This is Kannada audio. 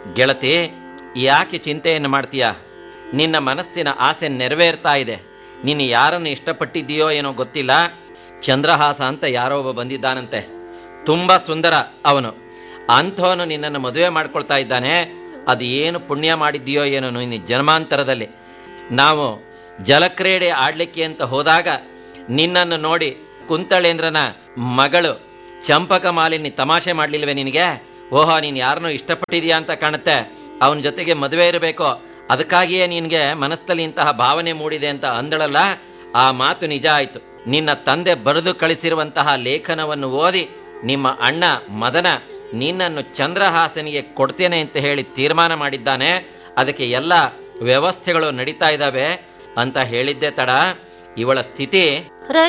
ಗೆಳತಿ ಯಾಕೆ ಚಿಂತೆಯನ್ನು ಮಾಡ್ತೀಯ ನಿನ್ನ ಮನಸ್ಸಿನ ಆಸೆ ನೆರವೇರ್ತಾ ಇದೆ ನೀನು ಯಾರನ್ನು ಇಷ್ಟಪಟ್ಟಿದ್ದೀಯೋ ಏನೋ ಗೊತ್ತಿಲ್ಲ ಚಂದ್ರಹಾಸ ಅಂತ ಯಾರೋ ಒಬ್ಬ ಬಂದಿದ್ದಾನಂತೆ ತುಂಬ ಸುಂದರ ಅವನು ಅಂಥವನು ನಿನ್ನನ್ನು ಮದುವೆ ಮಾಡ್ಕೊಳ್ತಾ ಇದ್ದಾನೆ ಅದು ಏನು ಪುಣ್ಯ ಮಾಡಿದ್ದೀಯೋ ಏನೋ ನಿನ್ನ ಜನ್ಮಾಂತರದಲ್ಲಿ ನಾವು ಜಲಕ್ರೀಡೆ ಆಡ್ಲಿಕ್ಕೆ ಅಂತ ಹೋದಾಗ ನಿನ್ನನ್ನು ನೋಡಿ ಕುಂತಳೇಂದ್ರನ ಮಗಳು ಚಂಪಕ ಮಾಲಿನಿ ತಮಾಷೆ ಮಾಡಲಿಲ್ವೇ ನಿನಗೆ ಓಹೋ ನೀನು ಯಾರನ್ನೋ ಇಷ್ಟಪಟ್ಟಿದೀಯಾ ಅಂತ ಕಾಣುತ್ತೆ ಅವನ ಜೊತೆಗೆ ಮದುವೆ ಇರಬೇಕು ಅದಕ್ಕಾಗಿಯೇ ನಿನಗೆ ಮನಸ್ಸಲ್ಲಿ ಇಂತಹ ಭಾವನೆ ಮೂಡಿದೆ ಅಂತ ಅಂದಳಲ್ಲ ಆ ಮಾತು ನಿಜ ಆಯಿತು ನಿನ್ನ ತಂದೆ ಬರೆದು ಕಳಿಸಿರುವಂತಹ ಲೇಖನವನ್ನು ಓದಿ ನಿಮ್ಮ ಅಣ್ಣ ಮದನ ನಿನ್ನನ್ನು ಚಂದ್ರಹಾಸನಿಗೆ ಕೊಡ್ತೇನೆ ಅಂತ ಹೇಳಿ ತೀರ್ಮಾನ ಮಾಡಿದ್ದಾನೆ ಅದಕ್ಕೆ ಎಲ್ಲ ವ್ಯವಸ್ಥೆಗಳು ನಡೀತಾ ಇದ್ದಾವೆ ಅಂತ ಹೇಳಿದ್ದೆ ತಡ ಇವಳ ಸ್ಥಿತಿ